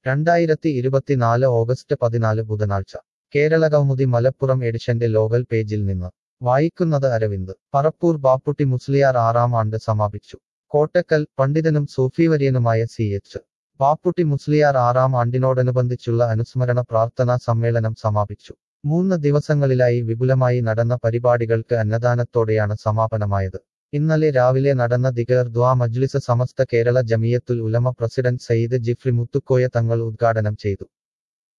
രണ്ടായിരത്തി ഇരുപത്തിനാല് ഓഗസ്റ്റ് പതിനാല് ബുധനാഴ്ച കേരളകൗമുദി മലപ്പുറം എഡിഷന്റെ ലോകൽ പേജിൽ നിന്ന് വായിക്കുന്നത് അരവിന്ദ് പറപ്പൂർ ബാപ്പുട്ടി മുസ്ലിയാർ ആറാം ആണ്ട് സമാപിച്ചു കോട്ടക്കൽ പണ്ഡിതനും സൂഫിവര്യനുമായ സി എച്ച് ബാപ്പുട്ടി മുസ്ലിയാർ ആറാം ആണ്ടിനോടനുബന്ധിച്ചുള്ള അനുസ്മരണ പ്രാർത്ഥനാ സമ്മേളനം സമാപിച്ചു മൂന്ന് ദിവസങ്ങളിലായി വിപുലമായി നടന്ന പരിപാടികൾക്ക് അന്നദാനത്തോടെയാണ് സമാപനമായത് ഇന്നലെ രാവിലെ നടന്ന ദിഗർ ദ്വാ മജ്ലിസ് സമസ്ത കേരള ജമിയത്തുൽ ഉലമ പ്രസിഡന്റ് സയ്യിദ് ജിഫ്രി മുത്തുക്കോയ തങ്ങൾ ഉദ്ഘാടനം ചെയ്തു